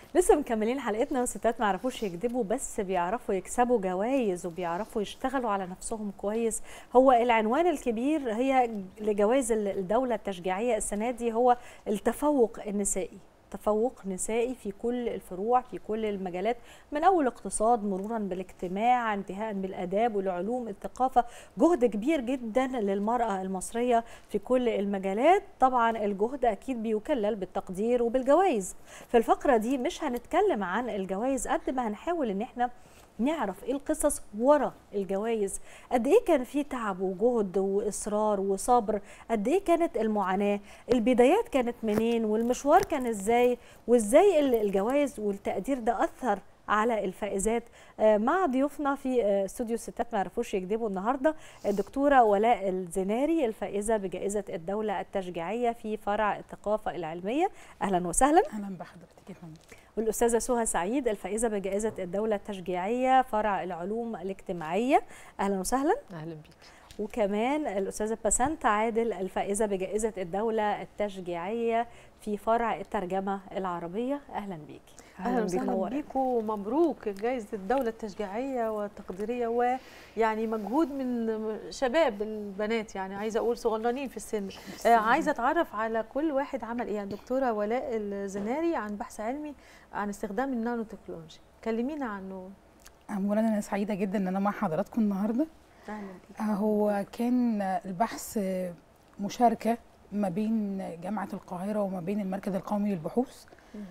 لسه مكملين حلقتنا والستات ما يعرفوش يكذبوا بس بيعرفوا يكسبوا جوائز وبيعرفوا يشتغلوا على نفسهم كويس هو العنوان الكبير هي لجوائز الدولة التشجيعية السنة دي هو التفوق النسائي تفوق نسائي في كل الفروع في كل المجالات من اول اقتصاد مرورا بالاجتماع انتهاء بالاداب والعلوم الثقافه جهد كبير جدا للمراه المصريه في كل المجالات طبعا الجهد اكيد بيكلل بالتقدير وبالجوائز في الفقره دي مش هنتكلم عن الجوائز قد ما هنحاول ان احنا نعرف ايه القصص ورا الجوائز قد ايه كان في تعب وجهد واصرار وصبر قد ايه كانت المعاناه البدايات كانت منين والمشوار كان ازاي وازاي الجوائز والتقدير ده اثر على الفائزات مع ضيوفنا في استوديو الستات ما يعرفوش يكذبوا النهارده الدكتوره ولاء الزناري الفائزه بجائزه الدوله التشجيعيه في فرع الثقافه العلميه اهلا وسهلا اهلا بحضرتك يا فندم والاستاذه سهى سعيد الفائزه بجائزه الدوله التشجيعيه فرع العلوم الاجتماعيه اهلا وسهلا اهلا بيك وكمان الاستاذه بسنت عادل الفائزه بجائزه الدوله التشجيعيه في فرع الترجمه العربيه اهلا بيكي اهلا وسهلا بيكم ومبروك جائزه الدوله التشجيعيه والتقديريه ويعني مجهود من شباب البنات يعني عايزه اقول صغننين في السن آه عايزه اتعرف على كل واحد عمل ايه الدكتوره ولاء الزناري عن بحث علمي عن استخدام النانو تكنولوجي كلمينا عنه اولا انا سعيده جدا ان انا مع حضراتكم النهارده اهلا بيك هو كان البحث مشاركه ما بين جامعه القاهره وما بين المركز القومي للبحوث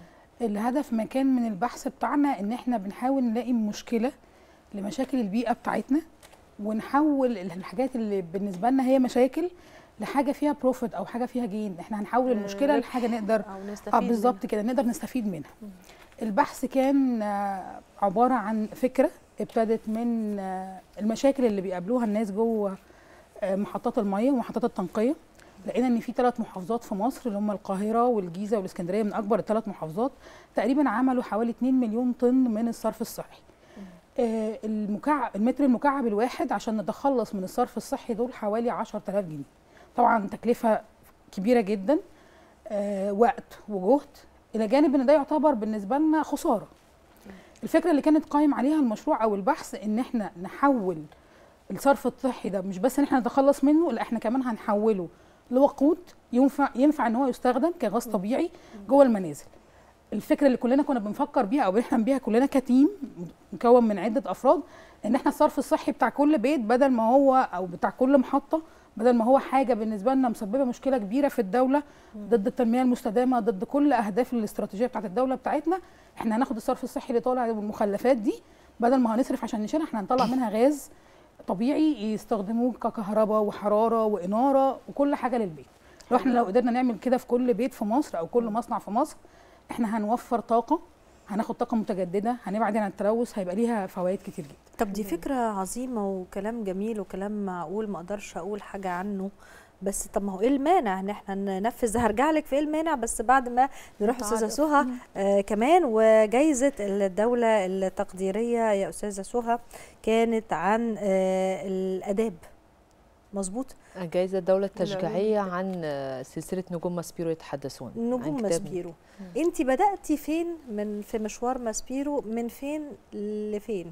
الهدف ما كان من البحث بتاعنا ان احنا بنحاول نلاقي مشكله لمشاكل البيئه بتاعتنا ونحول الحاجات اللي بالنسبه لنا هي مشاكل لحاجه فيها بروفيت او حاجه فيها جين احنا هنحول المشكله لحاجه نقدر او نستفيد اه بالظبط كده نقدر نستفيد منها البحث كان عباره عن فكره ابتدت من المشاكل اللي بيقابلوها الناس جوه محطات الميه ومحطات التنقيه لقينا ان في ثلاث محافظات في مصر اللي هم القاهره والجيزه والاسكندريه من اكبر الثلاث محافظات تقريبا عملوا حوالي 2 مليون طن من الصرف الصحي آه المكعب المتر المكعب الواحد عشان نتخلص من الصرف الصحي دول حوالي 10000 جنيه طبعا تكلفه كبيره جدا آه وقت وجهد الى جانب ان ده يعتبر بالنسبه لنا خساره الفكره اللي كانت قايم عليها المشروع او البحث ان احنا نحول الصرف الصحي ده مش بس ان احنا نتخلص منه لا احنا كمان هنحوله لوقود ينفع ينفع ان هو يستخدم كغاز طبيعي جوه المنازل الفكره اللي كلنا كنا بنفكر بيها او بنحلم بيها كلنا كتيم مكون من عده افراد ان احنا الصرف الصحي بتاع كل بيت بدل ما هو او بتاع كل محطه بدل ما هو حاجه بالنسبه لنا مسببه مشكله كبيره في الدوله ضد التنميه المستدامه ضد كل اهداف الاستراتيجيه بتاعت الدوله بتاعتنا احنا هناخد الصرف الصحي اللي طالع والمخلفات دي بدل ما هنصرف عشان نشيلها احنا هنطلع منها غاز طبيعي يستخدموه ككهرباء وحراره واناره وكل حاجه للبيت لو احنا لو قدرنا نعمل كده في كل بيت في مصر او كل مصنع في مصر احنا هنوفر طاقه هناخد طاقه متجدده هنبعد عن التلوث هيبقى ليها فوائد كتير جدا طب دي فكره عظيمه وكلام جميل وكلام معقول ما اقدرش اقول حاجه عنه بس طب ما هو ايه المانع ان احنا ننفذ هرجع لك في ايه المانع بس بعد ما نروح استاذه سهى آه كمان وجائزه الدوله التقديريه يا استاذه سهى كانت عن آه الاداب مظبوط جائزة الدولة التشجيعية عن سلسلة نجوم ماسبيرو يتحدثون نجوم ماسبيرو انت بدأتي فين من في مشوار ماسبيرو من فين لفين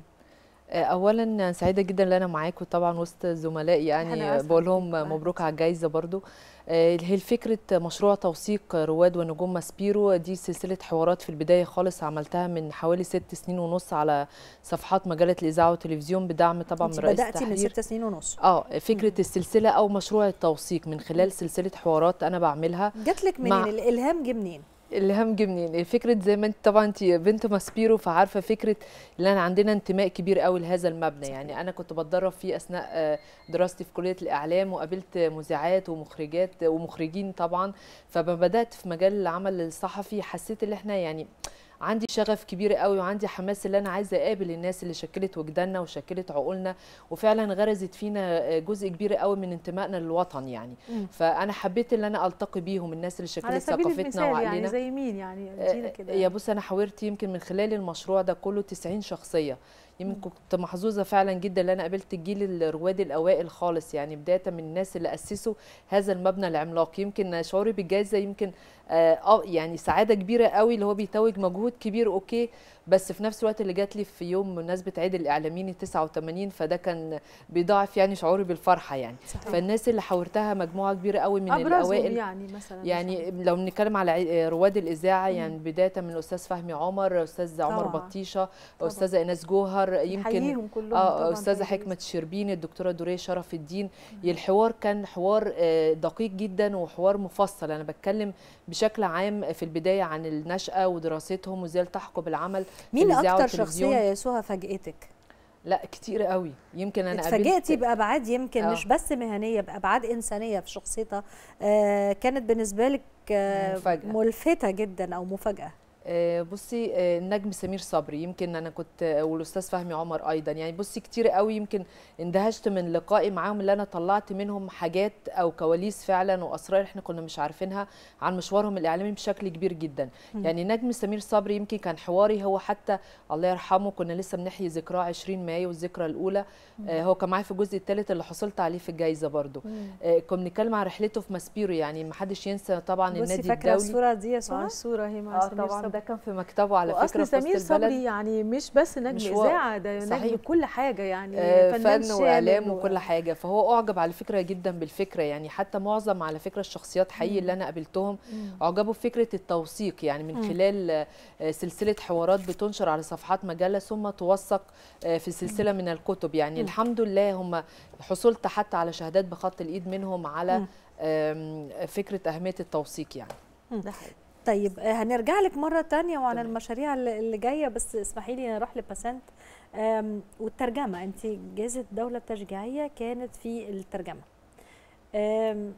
اولا سعيده جدا ان انا معاكم طبعا وسط زملائي يعني بقول لهم مبروك على الجائزه برضو هي فكره مشروع توثيق رواد ونجوم ماسبيرو دي سلسله حوارات في البدايه خالص عملتها من حوالي ست سنين ونص على صفحات مجله الاذاعه والتلفزيون بدعم طبعا من رئيس بداتي من ست سنين ونص اه فكره مم. السلسله او مشروع التوثيق من خلال سلسله حوارات انا بعملها جات لك منين مع... الالهام جه منين الهام جه منين فكره زي ما انت طبعا انت بنت ماسبيرو فعارفه فكره ان انا عندنا انتماء كبير قوي لهذا المبنى يعني انا كنت بتدرب فيه اثناء دراستي في كليه الاعلام وقابلت مذيعات ومخرجات ومخرجين طبعا فما بدات في مجال العمل الصحفي حسيت ان احنا يعني عندي شغف كبير قوي وعندي حماس اللي انا عايزه اقابل الناس اللي شكلت وجداننا وشكلت عقولنا وفعلا غرزت فينا جزء كبير قوي من انتمائنا للوطن يعني م. فانا حبيت ان انا التقي بيهم الناس اللي شكلت ثقافتنا وعقلنا يعني زي مين يعني كده يا بص انا حاورت يمكن من خلال المشروع ده كله 90 شخصيه يمكن كنت محظوظه فعلا جدا ان انا قابلت الجيل الرواد الاوائل خالص يعني بدايه من الناس اللي اسسوا هذا المبنى العملاق يمكن شعوري بالجائزه يمكن اه يعني سعاده كبيره قوي اللي هو بيتوج مجهود مجهود كبير اوكي بس في نفس الوقت اللي جات لي في يوم مناسبه عيد الاعلاميين 89 فده كان بيضاعف يعني شعوري بالفرحه يعني صحيح. فالناس اللي حاورتها مجموعه كبيره قوي من ابرزهم الاوائل يعني مثلا يعني لو بنتكلم على عي- رواد الاذاعه يعني بدايه من الاستاذ فهمي عمر استاذ عمر طبعاً. بطيشه استاذه ايناس جوهر يمكن نحييهم كلهم اه طبعاً استاذه تحية. حكمه شربين الدكتوره دوريه شرف الدين الحوار كان حوار آه، دقيق جدا وحوار مفصل انا بتكلم بشكل عام في البدايه عن النشاه ودراستهم وازاي التحقوا بالعمل في مين الإذاعة اكتر والتلفزيون. شخصيه يا سهى فاجئتك لا كتير قوي يمكن انا اتفاجئتي قابلت بابعاد يمكن آه. مش بس مهنيه بابعاد انسانيه في شخصيتها آه كانت بالنسبه لك آه مفاجأة. ملفته جدا او مفاجاه آه، بصي آه، النجم سمير صبري يمكن انا كنت آه، والاستاذ فهمي عمر ايضا يعني بصي كتير قوي يمكن اندهشت من لقائي معاهم اللي انا طلعت منهم حاجات او كواليس فعلا واسرار احنا كنا مش عارفينها عن مشوارهم الاعلامي بشكل كبير جدا مم. يعني نجم سمير صبري يمكن كان حواري هو حتى الله يرحمه كنا لسه بنحيي ذكراه 20 مايو الذكرى الاولى آه، هو كان معايا في الجزء الثالث اللي حصلت عليه في الجائزه برضو آه، كنا بنتكلم عن رحلته في ماسبيرو يعني ما حدش ينسى طبعا بصي النادي فاكره الدولي الصوره دي يا مع سهى الصوره هي مع اه سمير طبعا صبري ده كان في مكتبه على فكره واصل في وسط سمير البلد صبري يعني مش بس نجم مشوار. اذاعه ده صحيح. نجم كل حاجه يعني آه، فنان فن شامل واعلام و- وكل حاجه فهو اعجب على فكره جدا بالفكره يعني حتى معظم على فكره الشخصيات حقيقي اللي انا قابلتهم اعجبوا بفكره التوثيق يعني من مم. خلال آه، سلسله حوارات بتنشر على صفحات مجله ثم توثق آه، في سلسله من الكتب يعني مم. الحمد لله هم حصلت حتى على شهادات بخط الايد منهم على مم. آم، فكره اهميه التوثيق يعني ده حقيقي. طيب آه، هنرجع لك مرة تانية وعن تمام. المشاريع اللي اللي جاية بس اسمحي لي نروح لباسنت آم، والترجمة انت جائزة الدولة التشجيعية كانت في الترجمة آم،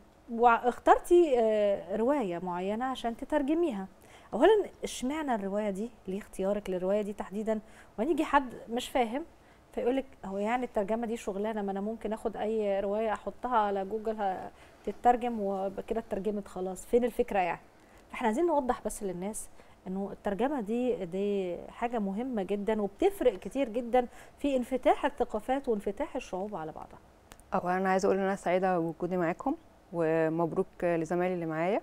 واخترتي آه، رواية معينة عشان تترجميها اولا اشمعنى الرواية دي ليه اختيارك للرواية دي تحديدا ويجي حد مش فاهم فيقول لك هو يعني الترجمة دي شغلانة ما انا ممكن اخد اي رواية احطها على جوجل ه- تترجم وكده اترجمت خلاص فين الفكرة يعني احنا عايزين نوضح بس للناس انه الترجمه دي دي حاجه مهمه جدا وبتفرق كتير جدا في انفتاح الثقافات وانفتاح الشعوب على بعضها اولا انا عايزه اقول ان انا سعيده بوجودي معاكم ومبروك لزمايلي اللي معايا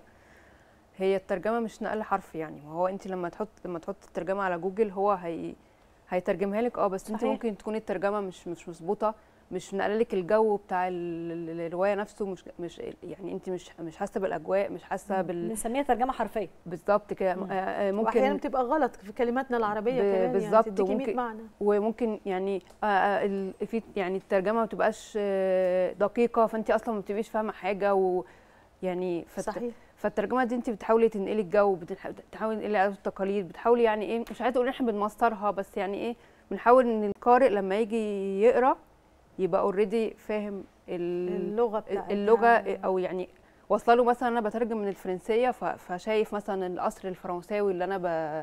هي الترجمه مش نقل حرفي يعني وهو انت لما تحط لما تحط الترجمه على جوجل هو هي هيترجمها لك اه بس انت صحيح. ممكن تكون الترجمه مش مش مظبوطه مش نقل لك الجو بتاع ال- ال- الروايه نفسه مش مش يعني انت مش مش حاسه بالاجواء مش حاسه بال بنسميها ترجمه حرفيه بالظبط كده مم. آه، آه، واحيانا ممكن بتبقى غلط في كلماتنا العربيه ب- كمان بالظبط، يعني تديكي 100 وممكن- معنى وممكن يعني آه، آه، ال- في يعني الترجمه ما بتبقاش آه، دقيقه فانت اصلا ما بتبقيش فاهمه حاجه و يعني فالت- صحيح فالترجمه دي انت بتحاولي تنقلي الجو بتح- بتحاولي تنقلي عادات والتقاليد بتحاولي يعني ايه مش عايزه اقول ان احنا بنمسطرها بس يعني ايه بنحاول ان القارئ لما يجي يقرا يبقى اوريدي فاهم ال- اللغه بتاعتها اللغه او يعني واصله له مثلا انا بترجم من الفرنسيه ف- فشايف مثلا القصر الفرنساوي اللي انا ب-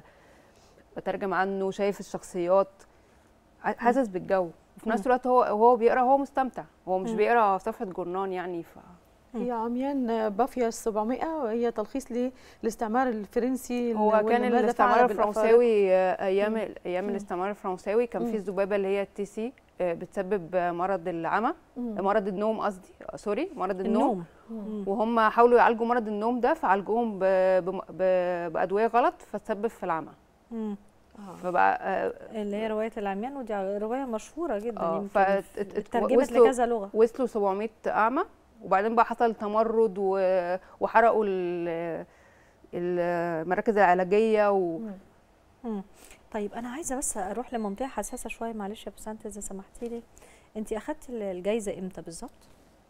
بترجم عنه شايف الشخصيات ع- حاسس بالجو وفي نفس الوقت هو هو بيقرا هو مستمتع هو مش مم. بيقرا صفحه جورنان يعني ف هي عميان بافيا 700 وهي تلخيص للاستعمار الفرنسي هو كان والماذا الاستعمار فعل بالأفارقة. الفرنساوي آه، ايام مم. ايام مم. الاستعمار الفرنساوي كان في مم. الذبابه اللي هي التي سي آه، بتسبب آه، مرض العمى مم. مرض النوم قصدي آه، سوري مرض النوم, النوم مم. وهم حاولوا يعالجوا مرض النوم ده فعالجوهم ب... ب... ب... بادويه غلط فتسبب في العمى مم. آه. فبقى آه، اللي هي روايه العميان ودي روايه مشهوره جدا اه يمكن فات- ات- ات- اترجمت وصلوا- لكذا لغه وصلوا 700 اعمى وبعدين بقى حصل تمرد و... وحرقوا ال... المراكز العلاجيه و... مم. مم. طيب انا عايزه بس اروح لمنطقه حساسه شويه معلش يا بسنت اذا سمحتي لي انت اخدتي الجائزه امتى بالظبط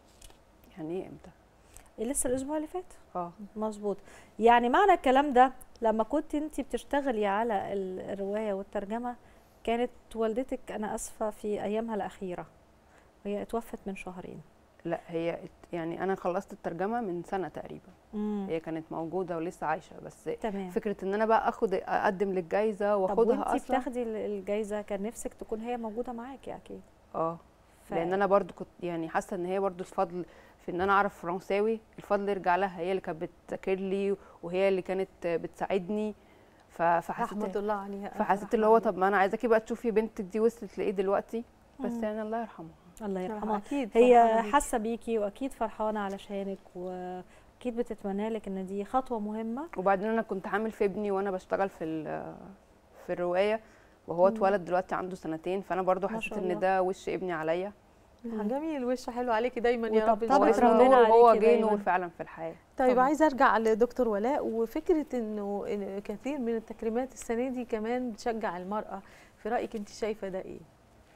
يعني ايه امتى لسه الاسبوع اللي فات اه مظبوط يعني معنى الكلام ده لما كنت انت بتشتغلي على ال- الروايه والترجمه كانت والدتك انا اسفه في ايامها الاخيره وهي اتوفت من شهرين لا هي ات- يعني انا خلصت الترجمه من سنه تقريبا امم هي كانت موجوده ولسه عايشه بس تمام فكره ان انا بقى اخد اقدم للجائزه طب واخدها وانت اصلا بتاخدي ال- الجايزه كان نفسك تكون هي موجوده معاكي اكيد اه ف... لان انا برضو كنت يعني حاسه ان هي برضو الفضل في ان انا اعرف فرنساوي الفضل يرجع لها هي اللي كانت بتذاكر لي وهي اللي كانت بتساعدني ف- فحسيت رحمه الله عليها فحسيت اللي هو طب ما انا عايزاكي بقى تشوفي بنتك دي وصلت لايه دلوقتي بس مم. يعني الله يرحمها الله يرحمها اكيد هي فرحانة بيكي. حاسه بيكي واكيد فرحانه علشانك واكيد بتتمنى لك ان دي خطوه مهمه وبعدين انا كنت حامل في ابني وانا بشتغل في ال- في الروايه وهو اتولد دلوقتي عنده سنتين فانا برضو ما حسيت شاء ان الله. ده وش ابني عليا جميل وش حلو عليكي دايما يا رب إن وطبطبت شاء هو اسمه الله. ربنا نور وهو عليكي جه دايماً. نور فعلا في الحياه طيب طبعاً. عايزه ارجع لدكتور ولاء وفكره انه إن كثير من التكريمات السنه دي كمان بتشجع المراه في رايك انت شايفه ده ايه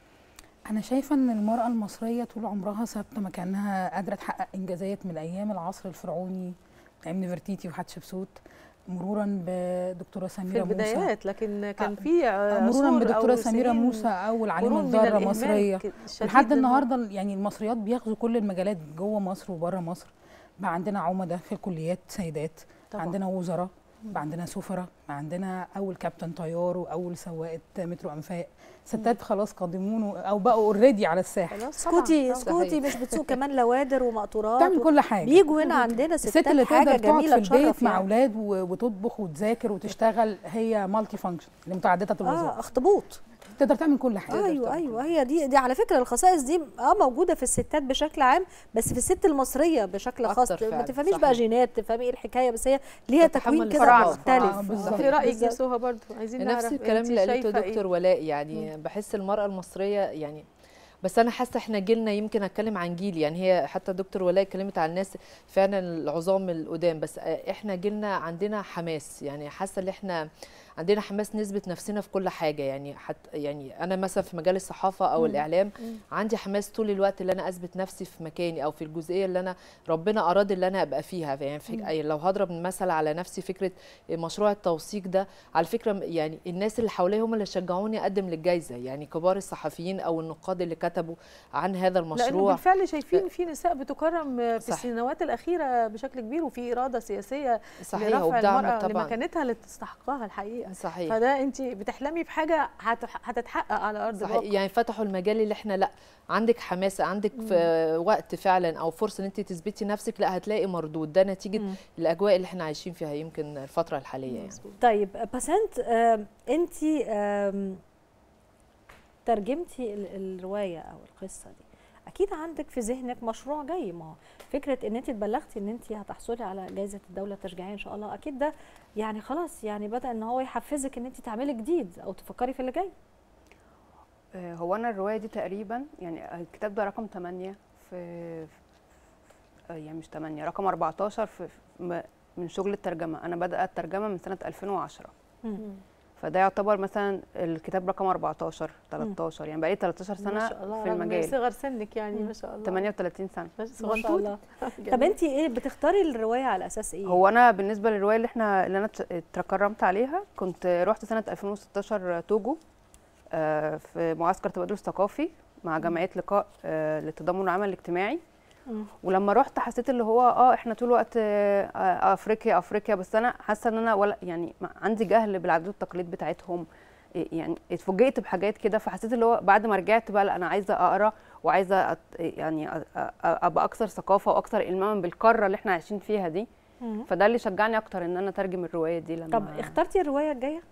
انا شايفه ان المراه المصريه طول عمرها ثابته مكانها قادره تحقق انجازات من ايام العصر الفرعوني ايام نفرتيتي وحتشبسوت مرورا بدكتوره في سميره موسى البدايات لكن كان آه، في مرورا عصور بدكتوره أو سميره سنين موسى اول عليم قرون من الذره الإهمال مصريه ك- شديد لحد للمرأة. النهارده يعني المصريات بياخذوا كل المجالات جوه مصر وبره مصر بقى عندنا عمده في الكليات سيدات طبعاً. عندنا وزراء بقى عندنا سفراء بقى عندنا اول كابتن طيار واول سواقه مترو انفاق ستات خلاص قادمون او بقوا اوريدي على الساحه خلاص طبعاً، سكوتي طبعاً. سكوتي مش بتسوق كمان لوادر ومقطورات تعمل كل حاجه بيجوا هنا عندنا الست ستات اللي حاجه تقدر تقعد جميله في البيت تشرف مع يعني. اولاد و- وتطبخ وتذاكر وتشتغل هي مالتي فانكشن متعدده الوظائف اه اخطبوط تقدر تعمل كل حاجه ايوه ايوه هي دي دي على فكره الخصائص دي اه موجوده في الستات بشكل عام بس في الست المصريه بشكل أكتر خاص ما فعلاً، تفهميش صحيح. بقى جينات تفهمي ايه الحكايه بس هي ليها تتحمل تكوين كده الفراعنة. مختلف آه، بالظبط. في رايك يا بالظبط. سهى برضه عايزين نعرف نفس الكلام أنت اللي قالته شايفة إيه؟ دكتور ولاء يعني بحس المرأة المصرية يعني بس انا حاسه احنا جيلنا يمكن اتكلم عن جيل يعني هي حتى دكتور ولاء اتكلمت عن الناس فعلا العظام القدام بس احنا جيلنا عندنا حماس يعني حاسه ان احنا عندنا حماس نثبت نفسنا في كل حاجه يعني حتى يعني انا مثلا في مجال الصحافه او مم. الاعلام مم. عندي حماس طول الوقت اللي انا اثبت نفسي في مكاني او في الجزئيه اللي انا ربنا اراد اللي انا ابقى فيها يعني في أي لو هضرب مثل على نفسي فكره مشروع التوثيق ده على فكره يعني الناس اللي حواليا هم اللي شجعوني اقدم للجائزه يعني كبار الصحفيين او النقاد اللي كتبوا عن هذا لانه المشروع بالفعل شايفين في نساء بتكرم في صح. السنوات الاخيره بشكل كبير وفي اراده سياسيه صحيح لرفع وبدعم المراه طبعا لمكانتها اللي تستحقها الحقيقه صحيح فده انت بتحلمي بحاجه هتح- هتتحقق على ارض صحيح الواقع يعني فتحوا المجال اللي احنا لا عندك حماسه عندك في وقت فعلا او فرصه ان انت تثبتي نفسك لا هتلاقي مردود ده نتيجه مم. الاجواء اللي احنا عايشين فيها يمكن الفتره الحاليه يعني طيب بسنت انت ترجمتي ال- الروايه او القصه دي اكيد عندك في ذهنك مشروع جاي ما هو فكره ان انت اتبلغتي ان انت هتحصلي على جائزه الدوله التشجيعيه ان شاء الله اكيد ده يعني خلاص يعني بدا ان هو يحفزك ان انت تعملي جديد او تفكري في اللي جاي آه، هو انا الروايه دي تقريبا يعني الكتاب ده رقم 8 في آه، يعني مش 8 رقم 14 في في- م- من شغل الترجمه انا بدات الترجمه من سنه 2010 فده يعتبر مثلا الكتاب رقم 14 13 يعني بقالي 13 ما سنه شاء الله في رغم المجال صغر سنك يعني مم. ما شاء الله 38 سنه ما شاء صغنطوط الله طب انت ايه بتختاري الروايه على اساس ايه هو انا بالنسبه للروايه اللي احنا اللي انا ات- اتكرمت عليها كنت رحت سنه 2016 توجو آه، في معسكر تبادل ثقافي مع جمعيه لقاء آه، للتضامن والعمل الاجتماعي مم. ولما رحت حسيت اللي هو اه احنا طول الوقت آه، آه، افريقيا افريقيا بس انا حاسه ان انا ولا يعني ما- عندي جهل بالعادات والتقاليد بتاعتهم إيه يعني اتفوجئت بحاجات كده فحسيت اللي هو بعد ما رجعت بقى لا انا عايزه اقرا وعايزه أت يعني أ- أ- ابقى اكثر ثقافه واكثر الماما بالقاره اللي احنا عايشين فيها دي مم. فده اللي شجعني اكتر ان انا اترجم الروايه دي لما طب اخترتي الروايه الجايه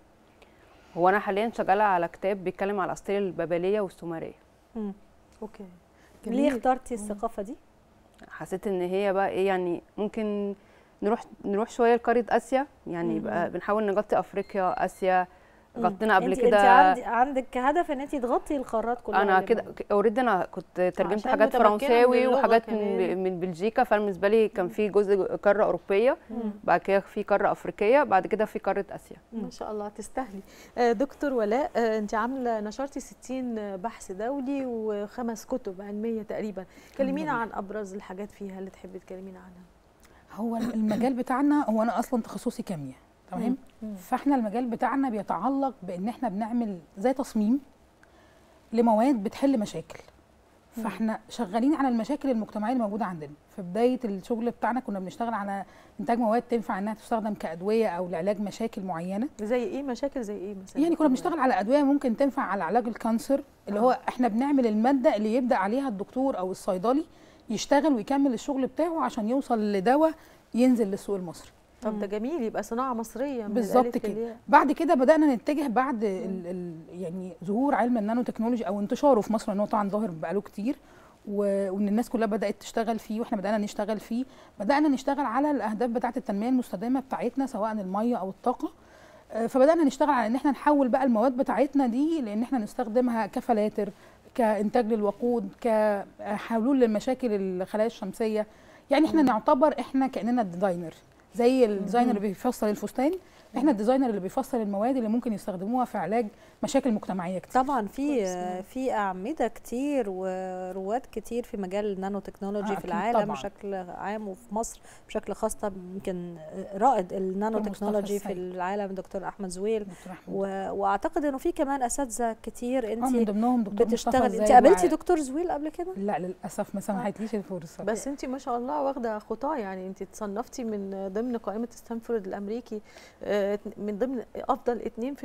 هو انا حاليا شغاله على كتاب بيتكلم على الاساطير البابليه والسومريه مم. اوكي ليه جميل. اخترتي الثقافه دي حسيت ان هي بقى ايه يعني ممكن نروح نروح شويه لقاره اسيا يعني يبقى بنحاول نغطي افريقيا اسيا غطينا قبل انت كده انت عندي عندك هدف ان انت تغطي القارات كلها انا اللي كده موجودة. اوريدي انا كنت ترجمت عشان حاجات متمكنة من فرنساوي اللغة وحاجات كمان. من من بلجيكا فانا بالنسبه لي كان في جزء قاره اوروبيه مم. بعد كده في قاره افريقيه بعد كده في قاره اسيا ما شاء الله تستاهلي آه، دكتور ولاء آه، انت عامله نشرتي 60 بحث دولي وخمس كتب علميه تقريبا كلمينا عن ابرز الحاجات فيها اللي تحبي تكلمينا عنها هو المجال بتاعنا هو انا اصلا تخصصي كيمياء تمام فاحنا المجال بتاعنا بيتعلق بان احنا بنعمل زي تصميم لمواد بتحل مشاكل فاحنا شغالين على المشاكل المجتمعيه الموجوده عندنا في بدايه الشغل بتاعنا كنا بنشتغل على انتاج مواد تنفع انها تستخدم كادويه او لعلاج مشاكل معينه زي ايه مشاكل زي ايه مثلا يعني كنا بنشتغل على ادويه ممكن تنفع على علاج الكانسر اللي هو احنا بنعمل الماده اللي يبدا عليها الدكتور او الصيدلي يشتغل ويكمل الشغل بتاعه عشان يوصل لدواء ينزل للسوق المصري طب ده جميل يبقى صناعه مصريه من بالظبط الألف كده. للياء. بعد كده بدانا نتجه بعد ال ال يعني ظهور علم النانو تكنولوجي او انتشاره في مصر ان هو طبعا ظاهر بقاله كتير و- وان الناس كلها بدات تشتغل فيه واحنا بدانا نشتغل فيه بدانا نشتغل على الاهداف بتاعه التنميه المستدامه بتاعتنا سواء الميه او الطاقه آه، فبدانا نشتغل على ان احنا نحول بقى المواد بتاعتنا دي لان احنا نستخدمها كفلاتر كانتاج للوقود كحلول لمشاكل الخلايا الشمسيه يعني احنا نعتبر احنا كاننا الديزاينر زي الديزاينر اللي بيفصل الفستان احنا الديزاينر اللي بيفصل المواد اللي ممكن يستخدموها في علاج مشاكل مجتمعيه كتير طبعا في كويس أوي. في اعمده كتير ورواد كتير في مجال النانو تكنولوجي آه، في أكيد العالم طبعاً. بشكل عام وفي مصر بشكل خاص طب يمكن رائد النانو دكتور مصطفى تكنولوجي في السيد. العالم دكتور احمد زويل دكتور احمد و... واعتقد انه في كمان اساتذه كتير اه من انت ضمنهم دكتور مصطفى بتشتغل انت الزايد قابلتي وع- دكتور زويل قبل كده لا للاسف ما سمحتليش الفرصه بس انت ما شاء الله واخده خطاه يعني انت تصنفتي من ضمن قائمه ستانفورد الامريكي آه، من ضمن افضل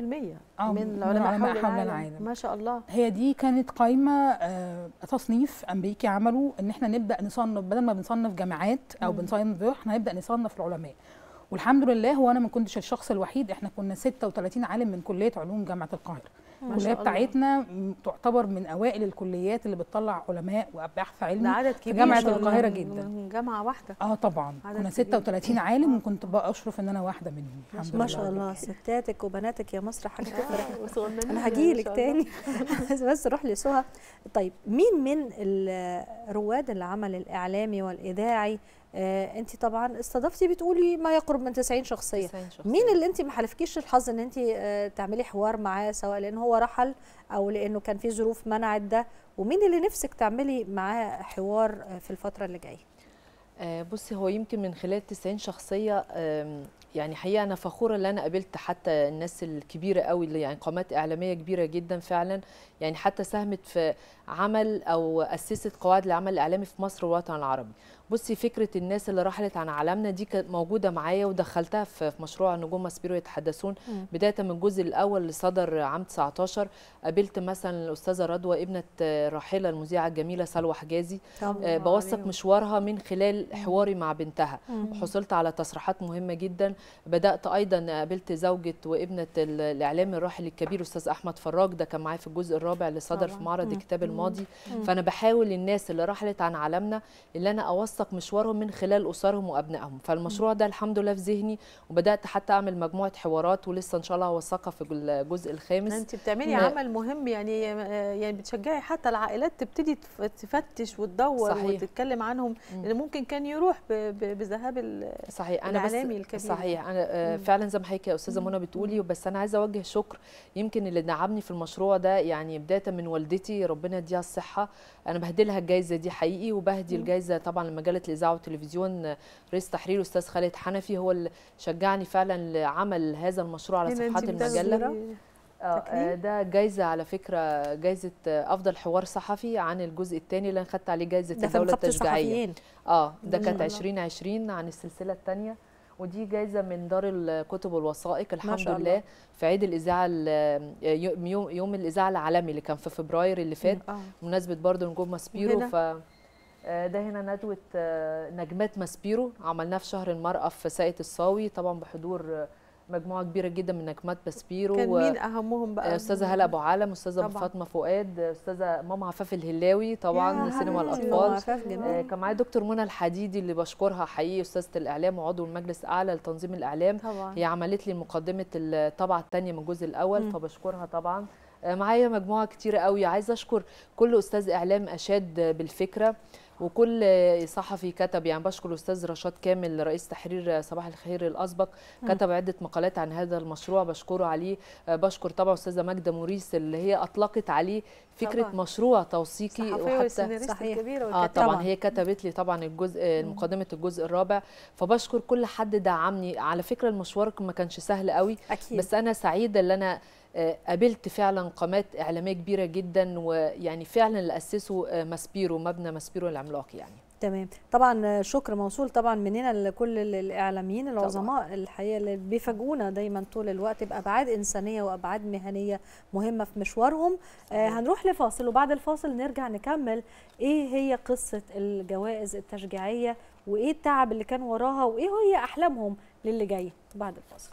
2% آه، من من العلماء العلماء حول حول العالم. العالم. ما شاء الله هي دي كانت قائمه آه، تصنيف امريكي عمله ان احنا نبدا نصنف بدل ما بنصنف جامعات او مم. بنصنف دول احنا هنبدا نصنف العلماء والحمد لله هو انا ما كنتش الشخص الوحيد احنا كنا 36 عالم من كليه علوم جامعه القاهره ما الكليه شاء الله. بتاعتنا م- تعتبر من اوائل الكليات اللي بتطلع علماء وابحاث ده علمي عدد كبير جامعة ما شاء الله القاهرة من- جداً. من جامعه واحده اه طبعا عدد كنا كبير. 36 عالم وكنت بقى اشرف ان انا واحده منهم الحمد لله ما شاء الله ستاتك وبناتك يا مصر حاجه تفرح آه، وصغننين انا ما هجيلك شاء الله. تاني بس روح لسهى طيب مين من ال- رواد العمل الاعلامي والاذاعي آه انت طبعا استضفتي بتقولي ما يقرب من 90 شخصيه 90 شخصية. مين اللي انت ما حالفكيش الحظ ان انت آه تعملي حوار معاه سواء لان هو رحل او لانه كان في ظروف منعت ده ومين اللي نفسك تعملي معاه حوار آه، في الفتره اللي جايه آه، بصي هو يمكن من خلال 90 شخصية آم، يعني حقيقة أنا فخورة إن أنا قابلت حتى الناس الكبيرة قوي اللي يعني قامات إعلامية كبيرة جدا فعلا يعني حتى ساهمت في عمل أو أسست قواعد العمل الإعلامي في مصر والوطن العربي بصي فكرة الناس اللي رحلت عن عالمنا دي كانت موجودة معايا ودخلتها في في مشروع نجوم ماسبيرو يتحدثون مم. بداية من الجزء الأول اللي صدر عام 19 قابلت مثلا الأستاذة رضوى ابنة آه، راحلة المذيعة الجميلة سلوى حجازي طب آه، الله بوثق عليهم. مشوارها من خلال حواري مع بنتها وحصلت على تصريحات مهمة جدا بدأت أيضا قابلت زوجة وابنة ال- الإعلامي الراحل الكبير أستاذ أحمد فراج ده كان معايا في الجزء الرابع اللي صدر طبعاً. في معرض مم. الكتاب الماضي مم. فأنا بحاول الناس اللي رحلت عن عالمنا اللي أنا أوثق مشوارهم من خلال أسرهم وأبنائهم فالمشروع ده الحمد لله في ذهني وبدأت حتى أعمل مجموعة حوارات ولسه إن شاء الله هوثقها في الجزء الخامس انت بتعملي ما- عمل مهم يعني آه، يعني بتشجعي حتى العائلات تبتدي تف- تفتش وتدور صحيح. وتتكلم عنهم مم. لان ممكن كان يروح ب- ب- بذهاب ال- صحيح انا بس الإعلامي الكبير. صحيح انا آه، مم. فعلا زي ما حضرتك يا استاذه منى بتقولي بس انا عايزه اوجه شكر يمكن اللي دعمني في المشروع ده يعني بدايه من والدتي ربنا يديها الصحه انا بهدلها الجائزه دي حقيقي وبهدي الجائزه طبعا لمجله الاذاعه والتلفزيون آه، رئيس تحرير استاذ خالد حنفي هو اللي شجعني فعلا لعمل هذا المشروع على هنا انت صفحات المجله بتاخدي- آه، تكريم؟ آه، ده جايزه على فكره جايزه آه، افضل حوار صحفي عن الجزء الثاني اللي انا خدت عليه جايزه ده في الدوله نقابه التشجيعيه الصحفيين اه ده ما كانت شاء الله. 2020 عن السلسله الثانيه ودي جايزه من دار الكتب والوثائق الحمد شاء لله الله. في عيد الاذاعه ال- يوم يوم- يوم الاذاعه العالمي اللي كان في فبراير اللي فات اه بمناسبه برضو نجوم ماسبيرو وهنا؟ ف آه، ده هنا ندوه آه، نجمات ماسبيرو عملناها في شهر المراه في ساقية الصاوي طبعا بحضور آه، مجموعه كبيره جدا من نجمات ماسبيرو كان و- مين اهمهم بقى استاذه هلا ابو عالم استاذه طبعاً. فاطمه فؤاد استاذه ماما عفاف الهلاوي طبعا يا سينما حبيبتي. الاطفال عفاف جميل. آه، كان معايا دكتور منى الحديدي اللي بشكرها حقيقي استاذه الاعلام وعضو المجلس الاعلى لتنظيم الاعلام طبعا هي عملت لي مقدمه الطبعه الثانيه من الجزء الاول مم. فبشكرها طبعا آه، معايا مجموعه كتيره قوي عايزه اشكر كل استاذ اعلام اشاد بالفكره وكل صحفي كتب يعني بشكر الاستاذ رشاد كامل رئيس تحرير صباح الخير الاسبق كتب عده مقالات عن هذا المشروع بشكره عليه آه، بشكر طبعا استاذه ماجده موريس اللي هي اطلقت عليه فكره طبعاً. مشروع توثيقي الصحفيه وحتى والسيناريست صحيح. الكبيره اه والكاتبة. طبعا هي كتبت لي طبعا الجزء مقدمه الجزء الرابع فبشكر كل حد دعمني على فكره المشوار ما كانش سهل قوي اكيد بس انا سعيده ان انا آه، قابلت فعلا قامات اعلاميه كبيره جدا ويعني فعلا اللي اسسوا آه، ماسبيرو مبنى ماسبيرو العملاق يعني تمام طبعا شكر موصول طبعا مننا لكل ال- الاعلاميين العظماء الحقيقه اللي بيفاجئونا دايما طول الوقت بابعاد انسانيه وابعاد مهنيه مهمه في مشوارهم آه هنروح لفاصل وبعد الفاصل نرجع نكمل ايه هي قصه الجوائز التشجيعيه وايه التعب اللي كان وراها وايه هي احلامهم للي جاي بعد الفاصل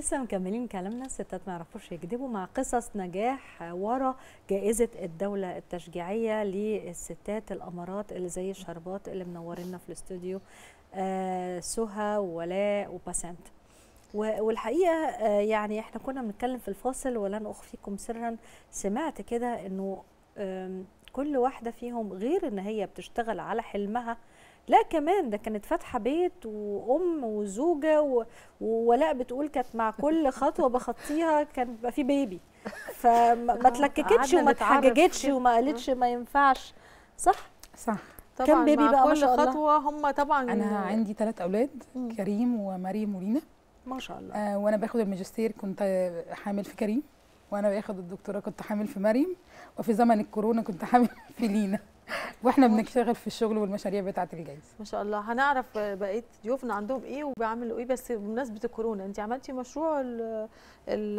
لسه مكملين كلامنا الستات ما يعرفوش يكذبوا مع قصص نجاح ورا جائزة الدولة التشجيعية للستات الأمارات اللي زي الشربات اللي منورينا في الاستوديو آه سهى وولاء وباسنت و- والحقيقة آه يعني احنا كنا بنتكلم في الفاصل ولن أخفيكم سرا سمعت كده انه آم، كل واحدة فيهم غير ان هي بتشتغل على حلمها لا كمان ده كانت فاتحه بيت وام وزوجه و- وولاء بتقول كانت مع كل خطوه بخطيها كان بيبقى في بيبي فما ما اتلككتش قعدنا وما نتعرف اتحججتش كده. وما قالتش ما ينفعش صح صح طبعا كم بيبي مع بقى ما كل شاء الله؟ خطوه هم طبعا انا عندي ثلاث اولاد مم. كريم ومريم ولينا ما شاء الله آه وانا باخد الماجستير كنت آه، حامل في كريم وانا باخد الدكتوراه كنت حامل في مريم وفي زمن الكورونا كنت حامل في لينا واحنا بنشتغل في الشغل والمشاريع بتاعه الجايزه ما شاء الله هنعرف بقيه ضيوفنا عندهم ايه وبيعملوا ايه بس بمناسبه الكورونا انت عملتي مشروع ال ال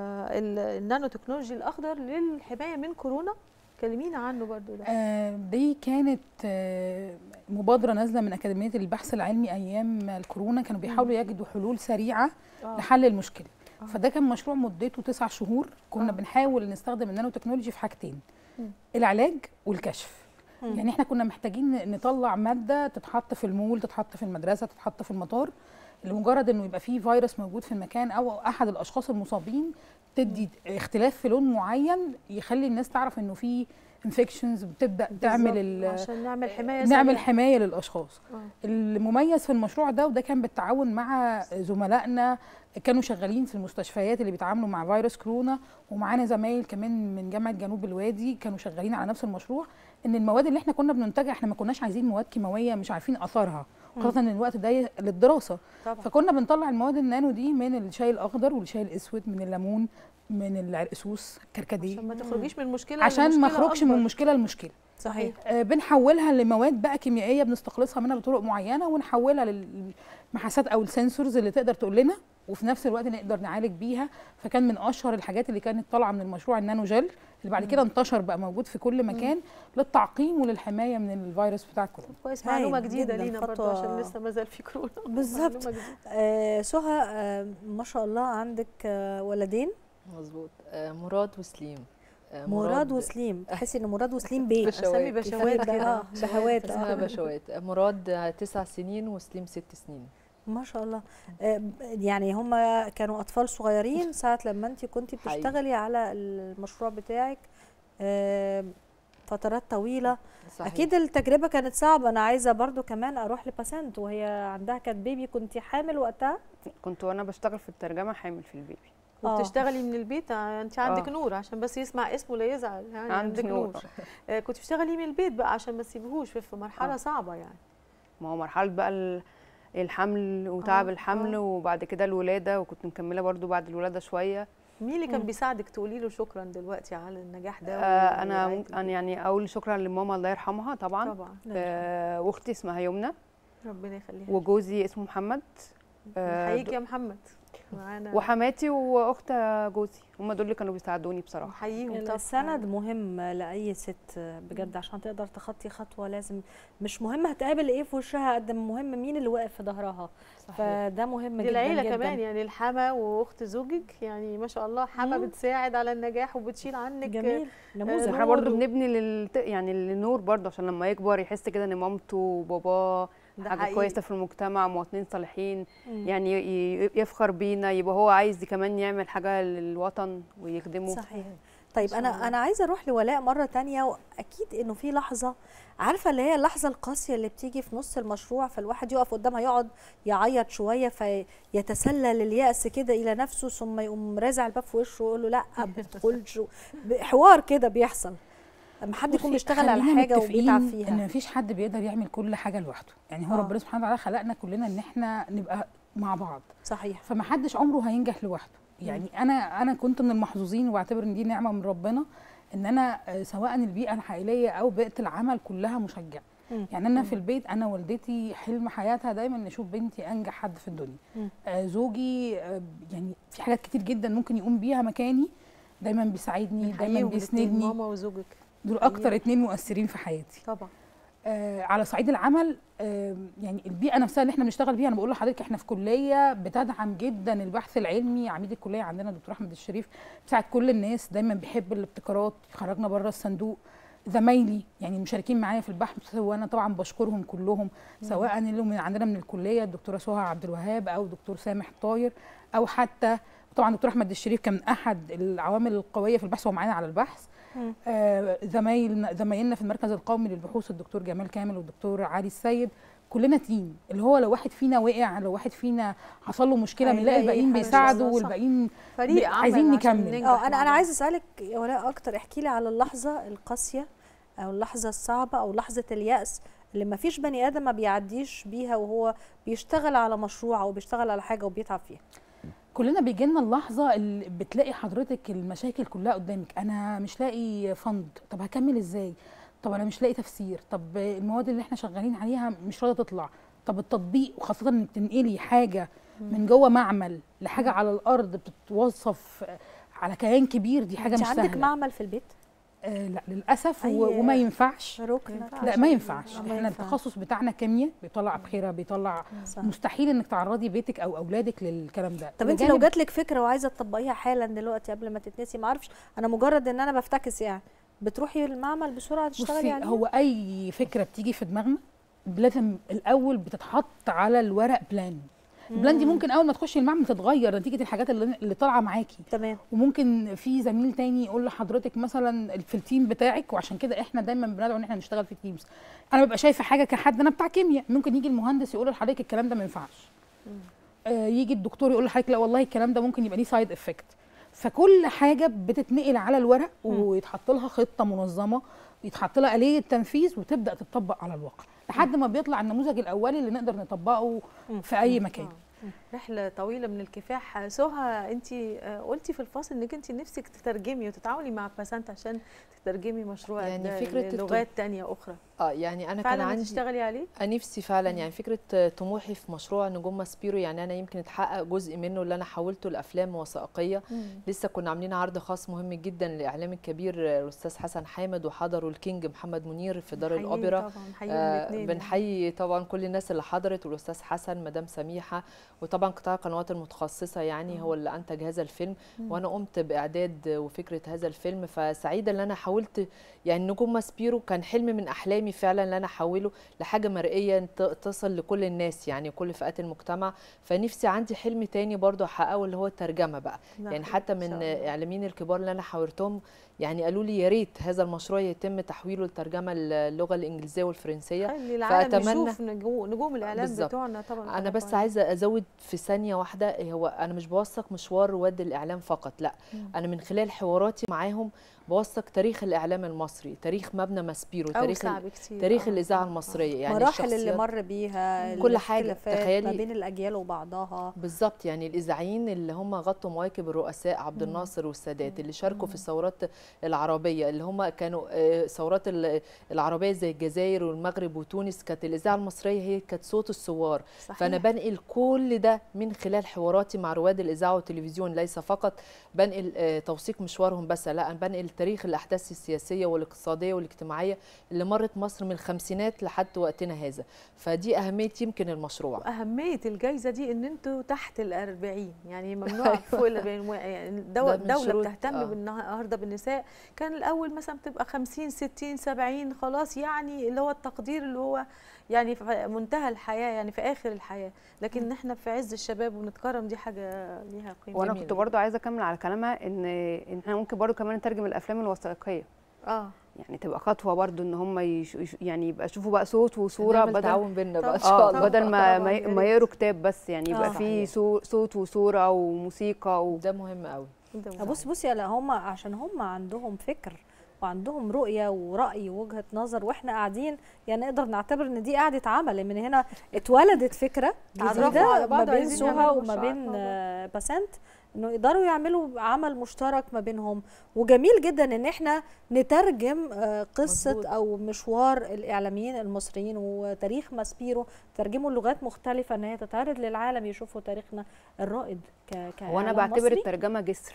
ال النانو تكنولوجي الاخضر للحمايه من كورونا كلمينا عنه برضو ده آه دي كانت آه مبادره نازله من اكاديميه البحث العلمي ايام الكورونا كانوا بيحاولوا يجدوا حلول سريعه آه. لحل المشكله آه. فده كان مشروع مدته تسع شهور كنا آه. بنحاول نستخدم النانو تكنولوجي في حاجتين مم. العلاج والكشف مم. يعني احنا كنا محتاجين نطلع ماده تتحط في المول تتحط في المدرسه تتحط في المطار لمجرد انه يبقى فيه فيروس موجود في المكان او احد الاشخاص المصابين تدي اختلاف في لون معين يخلي الناس تعرف انه في انفكشنز بتبدا تعمل بالظبط، ال- عشان نعمل حمايه نعمل سريعة. حمايه للاشخاص آه. المميز في المشروع ده وده كان بالتعاون مع زملائنا كانوا شغالين في المستشفيات اللي بيتعاملوا مع فيروس كورونا ومعانا زمايل كمان من جامعه جنوب الوادي كانوا شغالين على نفس المشروع ان المواد اللي احنا كنا بننتجها احنا ما كناش عايزين مواد كيماويه مش عارفين اثرها خاصه ان الوقت ده للدراسه طبعا فكنا بنطلع المواد النانو دي من الشاي الاخضر والشاي الاسود من الليمون من العرقسوس الكركديه عشان ما تخرجيش من المشكله عشان ما لمشكلة اخرجش من أكبر. مشكله لمشكله صحيح آه، بنحولها لمواد بقى كيميائيه بنستخلصها منها بطرق معينه ونحولها للمحاسات او السنسورز اللي تقدر تقول لنا وفي نفس الوقت نقدر نعالج بيها فكان من اشهر الحاجات اللي كانت طالعه من المشروع النانو جل اللي بعد كده انتشر بقى موجود في كل مكان للتعقيم وللحمايه من الفيروس بتاع كورونا كويس هايل معلومه جديده جداً، لينا برضو خطوة- عشان لسه ما زال في كورونا بالظبط. معلومة جديدة. آه سهى آه ما شاء الله عندك آه ولدين مظبوط آه، مراد وسليم آه، مراد وسليم تحسي ان مراد وسليم بيه اسامي بشوات ده كده اه بهوات اسمها آه. بشوات آه، مراد آه، تسع سنين وسليم ست سنين ما شاء الله آه، يعني هم كانوا اطفال صغيرين ساعه لما انت كنت حقيقي. بتشتغلي على المشروع بتاعك آه، فترات طويله صحيح. اكيد التجربه كانت صعبه انا عايزه برضو كمان اروح لباسنت وهي عندها كانت بيبي كنت حامل وقتها كنت وانا بشتغل في الترجمه حامل في البيبي آه. وبتشتغلي من البيت آه، انت عندك آه. نور عشان بس يسمع اسمه لا يزعل يعني عندي عندك نور. نور آه، كنت بتشتغلي من البيت بقى عشان ما تسيبهوش في في مرحله آه. صعبه يعني ما هو مرحله بقى ال- الحمل وتعب آه، الحمل آه. وبعد كده الولاده وكنت مكمله برضو بعد الولاده شويه مين اللي كان مم. بيساعدك تقولي له شكرا دلوقتي على النجاح ده آه انا ورعاية ممكن أنا يعني اقول شكرا لماما الله يرحمها طبعا طبعا آه واختي اسمها يمنى ربنا يخليها وجوزي اسمه محمد آه، نحييك يا محمد معانا وحماتي واخت جوزي هم دول اللي كانوا بيساعدوني بصراحه نحييهم طبعا السند مهم لاي ست بجد عشان تقدر تخطي خطوه لازم مش مهم هتقابل ايه في وشها قد ما مهم مين اللي واقف في ظهرها فده مهم دي جدا العيله جدا كمان يعني الحما واخت زوجك يعني ما شاء الله حما مم. بتساعد على النجاح وبتشيل عنك جميل نموذج احنا نور برضو و- بنبني لل... يعني للنور برضو عشان لما يكبر يحس كده ان مامته وباباه ده حاجه حقيقي. كويسه في المجتمع مواطنين صالحين مم. يعني ي- ي- يفخر بينا يبقى هو عايز كمان يعمل حاجه للوطن ويخدمه صحيح طيب شاء انا الله. انا عايزه اروح لولاء مره تانية واكيد انه في لحظه عارفه اللي هي اللحظه القاسيه اللي بتيجي في نص المشروع فالواحد يقف قدامها يقعد يعيط شويه فيتسلل اليأس كده الى نفسه ثم يقوم رازع الباب في وشه ويقول له لا ما تدخلش حوار كده بيحصل لما حد يكون بصي، بيشتغل على خلينا حاجه متفقين وبيتعب ان فيها مفيش حد بيقدر يعمل كل حاجه لوحده يعني هو آه. ربنا سبحانه وتعالى خلقنا كلنا ان احنا نبقى مع بعض صحيح فمحدش عمره هينجح لوحده يعني انا انا كنت من المحظوظين وبعتبر ان دي نعمه من ربنا ان انا آه، سواء البيئه العائليه او بيئه العمل كلها مشجعه مم. يعني انا في البيت انا والدتي حلم حياتها دايما نشوف بنتي انجح حد في الدنيا مم. آه زوجي آه يعني في حاجات كتير جدا ممكن يقوم بيها مكاني دايما بيساعدني دايما نحييهم الاتنين، بيسندني ماما وزوجك دول اكتر اتنين مؤثرين في حياتي طبعا آه على صعيد العمل آه يعني البيئه نفسها اللي احنا بنشتغل بيها انا بقول لحضرتك احنا في كليه بتدعم جدا البحث العلمي عميد الكليه عندنا دكتور احمد الشريف بيساعد كل الناس دايما بيحب الابتكارات خرجنا بره الصندوق زمايلي يعني مشاركين معايا في البحث وانا طبعا بشكرهم كلهم سواء اللي من عندنا من الكليه الدكتوره سهى عبد الوهاب او دكتور سامح طاير او حتى طبعا دكتور احمد الشريف كان احد العوامل القويه في البحث ومعانا على البحث مم. آه، زمايلنا زمايلنا في المركز القومي للبحوث الدكتور جمال كامل والدكتور علي السيد كلنا تيم اللي هو لو واحد فينا وقع لو واحد فينا حصل له مشكله بنلاقي هيلاقي الباقيين حاجة بيساعدوا صح. والباقيين فريق ب- عمل عايزين عشان نكمل. ننجح اه انا مع انا بعض. عايزه اسالك يا ولاء اكتر احكي لي على اللحظه القاسيه او اللحظه الصعبه او لحظه الياس اللي ما فيش بني ادم ما بيعديش بيها وهو بيشتغل على مشروع او بيشتغل على حاجه وبيتعب فيها كلنا بيجي لنا اللحظه اللي بتلاقي حضرتك المشاكل كلها قدامك انا مش لاقي فند طب هكمل ازاي طب انا مش لاقي تفسير طب المواد اللي احنا شغالين عليها مش راضيه تطلع طب التطبيق وخاصه انك تنقلي حاجه من جوه معمل لحاجه على الارض بتتوصف على كيان كبير دي حاجه انت مش عندك سهله معمل في البيت آه لا للاسف أي- و- وما ينفعش ركن ينفعش. لا ما ينفعش ما احنا ينفعش. التخصص بتاعنا كيمياء بيطلع بخيره بيطلع صح. مستحيل انك تعرضي بيتك او اولادك للكلام ده طب انت لو بجانب- جات لك فكره وعايزه تطبقيها حالا دلوقتي قبل ما تتنسي ما اعرفش انا مجرد ان انا بفتكس يعني بتروحي المعمل بسرعه تشتغلي بصي عليها هو اي فكره بتيجي في دماغنا لازم الاول بتتحط على الورق بلان البلان دي ممكن اول ما تخشي المعمل تتغير نتيجه الحاجات اللي, اللي طالعه معاكي تمام وممكن في زميل تاني يقول لحضرتك مثلا في التيم بتاعك وعشان كده احنا دايما بندعو ان احنا نشتغل في تيمز انا ببقى شايفه حاجه كحد انا بتاع كيمياء ممكن يجي المهندس يقول لحضرتك الكلام ده ما ينفعش آه يجي الدكتور يقول لحضرتك لا والله الكلام ده ممكن يبقى ليه سايد افكت فكل حاجه بتتنقل على الورق ويتحط لها خطه منظمه يتحط لها آلية تنفيذ وتبدا تطبق على الواقع لحد ما بيطلع النموذج الاولي اللي نقدر نطبقه في اي مكان رحله طويله من الكفاح سهى انت قلتي في الفاصل انك انت نفسك تترجمي وتتعاوني مع باسنت عشان تترجمي مشروع يعني ده فكرة لغات تانية اخرى اه يعني انا كان فعلا عندي تشتغلي عليه أنا نفسي فعلا يعني فكره طموحي في مشروع نجوم ماسبيرو يعني انا يمكن اتحقق جزء منه اللي انا حولته لافلام وثائقيه لسه كنا عاملين عرض خاص مهم جدا للاعلام الكبير الاستاذ حسن حامد وحضروا الكينج محمد منير في دار بنحييه الاوبرا طبعا بنحييهم آه، الاثنين بنحيي طبعا كل الناس اللي حضرت والاستاذ حسن مدام سميحه وطبعا قطاع القنوات المتخصصه يعني هو اللي انتج هذا الفيلم وانا قمت باعداد وفكره هذا الفيلم فسعيده ان انا حاولت يعني نجوم ماسبيرو كان حلم من احلامي فعلا ان انا احوله لحاجه مرئيه ت- تصل لكل الناس يعني كل فئات المجتمع فنفسي عندي حلم تاني برضو احققه اللي هو الترجمه بقى لا، يعني إن حتى شاء من الله. اعلاميين الكبار اللي انا حاورتهم يعني قالوا لي يا ريت هذا المشروع يتم تحويله لترجمه اللغه الانجليزيه والفرنسيه خلي العالم فأتمنى- يشوف نجو- نجوم الاعلام بالظبط. بتوعنا طبعا انا بس عايزه ازود في ثانيه واحده هو انا مش بوثق مشوار رواد الاعلام فقط لا انا من خلال حواراتي معاهم بوثق تاريخ الاعلام المصري تاريخ مبنى ماسبيرو تاريخ اوسع ال- بكتير تاريخ آه، الاذاعه آه، آه. المصريه يعني مراحل اللي الشخصيات- مر بيها كل حاجة. الاختلافات ما تخيلي- بين الاجيال وبعضها بالظبط يعني الاذاعيين اللي هم غطوا مواكب الرؤساء عبد الناصر والسادات اللي شاركوا في الثورات العربيه اللي هم كانوا آه، ثورات ال- العربيه زي الجزائر والمغرب وتونس كانت الاذاعه المصريه هي كانت صوت الثوار صحيح. فانا بنقل كل ده من خلال حواراتي مع رواد الاذاعه والتلفزيون ليس فقط بنقل آه، توثيق مشوارهم بس لا انا بنقل تاريخ الاحداث السياسيه والاقتصاديه والاجتماعيه اللي مرت مصر من الخمسينات لحد وقتنا هذا فدي اهميه يمكن المشروع أهمية الجائزة دي إن أنتوا تحت الأربعين يعني ممنوع فوق الأربعين يعني الدو- ده من الدولة شروط- بتهتم آه. بالنهاردة بالنساء كان الأول مثلا بتبقى 50 60 70 خلاص يعني اللي هو التقدير اللي هو يعني في منتهى الحياة يعني في آخر الحياة لكن إحنا في عز الشباب ونتكرم دي حاجة ليها قيمة وانا جميل. كنت برضو عايزه اكمل على كلامها ان ان احنا ممكن برضو كمان نترجم الافلام الوثائقيه اه يعني تبقى خطوه برضو ان هم يش... يش- يعني يبقى يشوفوا بقى صوت وصوره نعمل بدل تعاون بيننا بقى ان طبعاً. شاء اه الله بدل ما طبعاً، ما, يا ما ريت. يقروا كتاب بس يعني يبقى آه. في صحيح. صو- صوت وصوره وموسيقى و... ده مهم قوي ده بص بصي لا هم عشان هم عندهم فكر وعندهم رؤيه وراي ووجهه نظر واحنا قاعدين يعني نقدر نعتبر ان دي قعده عمل من هنا اتولدت فكره تعرفوا جديده على ما بعض بين وعايزين سهى يعملوا وما مشروعات بين مع بعض. آه، باسنت انه يقدروا يعملوا عمل مشترك ما بينهم وجميل جدا ان احنا نترجم آه، قصه مظبوط. او مشوار الاعلاميين المصريين وتاريخ ماسبيرو ترجموا لغات مختلفه ان هي تتعرض للعالم يشوفوا تاريخنا الرائد ك هو انا كإعلام بعتبر مصري. الترجمه جسر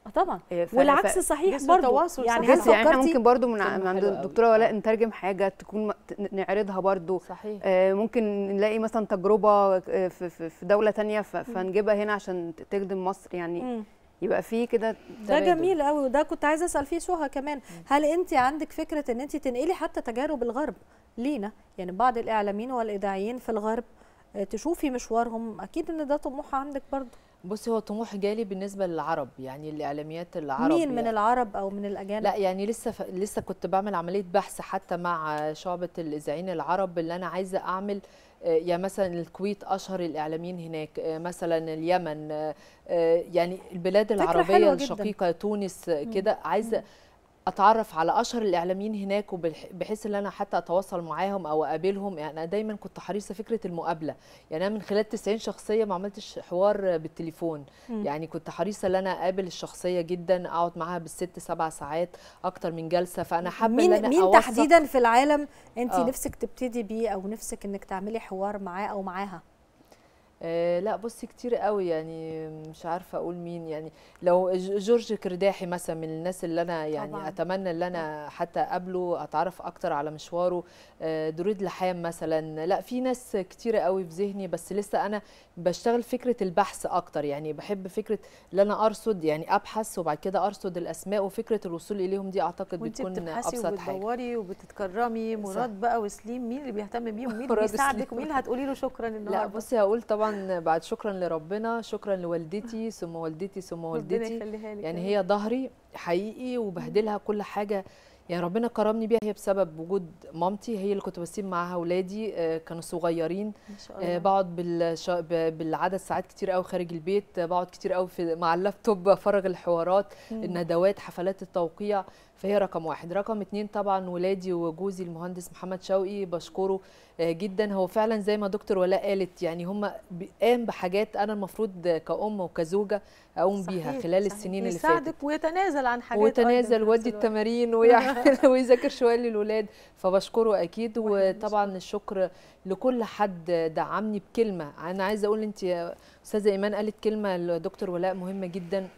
آه طبعا إيه، ف- والعكس ف- صحيح جسر برضو تواصل يعني صحيح. هل بس يعني احنا فكرتي ممكن برضو من, كلمة من عند حلوة أوي. الدكتوره ولاء نترجم حاجه تكون م- ت- نعرضها برضو صحيح آه، ممكن نلاقي مثلا تجربه آه، في في في دوله تانية ف- فنجيبها هنا عشان ت- تخدم مصر يعني مم. يبقى في كده ده تبادل. جميل قوي وده كنت عايزه اسال فيه سهى كمان هل انت عندك فكره ان انت تنقلي حتى تجارب الغرب لينا يعني بعض الاعلاميين والاذاعيين في الغرب آه، تشوفي مشوارهم اكيد ان ده طموح عندك برضو بصي هو طموح جالي بالنسبه للعرب يعني الاعلاميات العرب مين من يعني. العرب او من الاجانب لا يعني لسه ف... لسه كنت بعمل عمليه بحث حتى مع شعبه الاذاعيين العرب اللي انا عايزه اعمل آه، يعني مثلا الكويت اشهر الاعلاميين هناك آه، مثلا اليمن آه، آه، يعني البلاد فكرة العربيه حلوة جداً. الشقيقه تونس آه، كده عايزه اتعرف على اشهر الاعلاميين هناك وبحيث ان انا حتى اتواصل معاهم او اقابلهم يعني انا دايما كنت حريصه فكره المقابله يعني انا من خلال 90 شخصيه ما عملتش حوار بالتليفون مم. يعني كنت حريصه ان انا اقابل الشخصيه جدا اقعد معاها بالست سبع ساعات اكتر من جلسه فانا حابه ان مين انا مين أوثق- تحديدا في العالم انت آه. نفسك تبتدي بيه او نفسك انك تعملي حوار معاه او معاها آه لا بصي كتير قوي يعني مش عارفه اقول مين يعني لو ج- جورج كرداحي مثلا من الناس اللي انا يعني طبعاً. طبعا. اتمنى ان انا حتى اقابله اتعرف اكتر على مشواره آه دريد لحام مثلا لا في ناس كتيره قوي في ذهني بس لسه انا بشتغل فكره البحث اكتر يعني بحب فكره ان انا ارصد يعني ابحث وبعد كده ارصد الاسماء وفكره الوصول اليهم دي اعتقد وانت بتكون بتبحثي ابسط حاجه وبتدوري وبتتكرمي مراد بقى وسليم مين اللي بيهتم بيهم مين اللي مراد بيساعدك وسليم. ومين اللي هتقولي له شكرا لا النهارده بصي هقول طبعا بعد شكرا لربنا شكرا لوالدتي ثم والدتي ثم ربنا والدتي يخليها لك يعني يا هي ظهري حقيقي وبهدلها كل حاجه يعني ربنا كرمني بيها هي بسبب وجود مامتي هي اللي كنت بسيب معاها اولادي آه، كانوا صغيرين رب. ما شاء آه، الله بقعد بالش... ب- بالعدد ساعات كتير قوي خارج البيت آه، بقعد كتير قوي في... مع اللابتوب افرغ الحوارات الندوات حفلات التوقيع فهي رقم واحد رقم اتنين طبعا ولادي وجوزي المهندس محمد شوقي بشكره آه، جدا هو فعلا زي ما دكتور ولاء قالت يعني هم قام بحاجات انا المفروض كأم وكزوجة اقوم بيها صحيح، خلال صحيح. السنين اللي فاتت يساعدك ويتنازل عن حاجات ويتنازل أيضاً في ويودي نفس الوقت. التمارين ويعمل ويذاكر شويه للولاد فبشكره اكيد واحنا وطبعا الشكر لكل حد دعمني بكلمه انا عايزه اقول انت يا استاذه ايمان قالت كلمه لدكتور ولاء مهمه جدا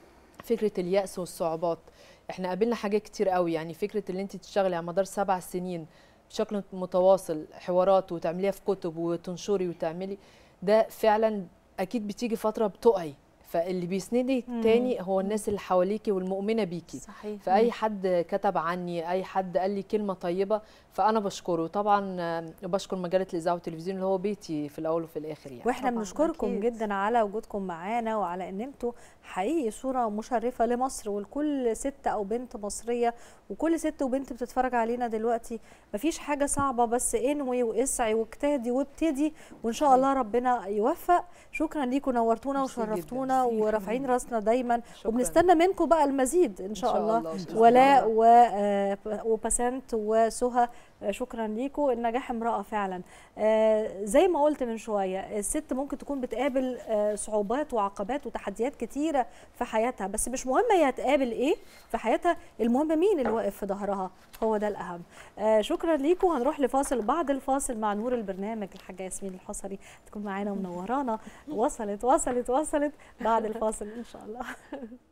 فكره الياس والصعوبات احنا قابلنا حاجات كتير قوي يعني فكره ان انت تشتغلي على مدار سبع سنين بشكل متواصل حوارات وتعمليها في كتب وتنشري وتعملي ده فعلا اكيد بتيجي فتره بتقعي فاللي بيسندك مم. تاني هو الناس اللي حواليكي والمؤمنه بيكي صحيح فاي حد كتب عني اي حد قال لي كلمه طيبه فانا بشكره طبعا آه، بشكر مجله الاذاعه والتلفزيون اللي هو بيتي في الاول وفي الاخر يعني واحنا طبعاً، بنشكركم أكيد. جدا على وجودكم معانا وعلى ان انتوا حقيقي صوره مشرفه لمصر ولكل ست او بنت مصريه وكل ست وبنت بتتفرج علينا دلوقتي مفيش حاجه صعبه بس انوي واسعي واجتهدي وابتدي وان شاء الله ربنا يوفق شكرا ليكم نورتونا ميرسي جداً. وشرفتونا ميرسي. ورافعين راسنا دايما شكراً. وبنستنى منكم بقى المزيد ان شاء الله بإذن ولاء الله. و- آه، وبسنت وسهى آه، شكرا ليكم النجاح امرأة فعلا آه، زي ما قلت من شوية الست ممكن تكون بتقابل آه، صعوبات وعقبات وتحديات كتيرة في حياتها بس مش مهم هي هتقابل ايه في حياتها المهم مين اللي واقف في ظهرها هو ده الأهم آه، شكرا ليكم هنروح لفاصل بعد الفاصل مع نور البرنامج الحاجة ياسمين الحصري تكون معانا ومنورانا وصلت وصلت وصلت بعد الفاصل إن شاء الله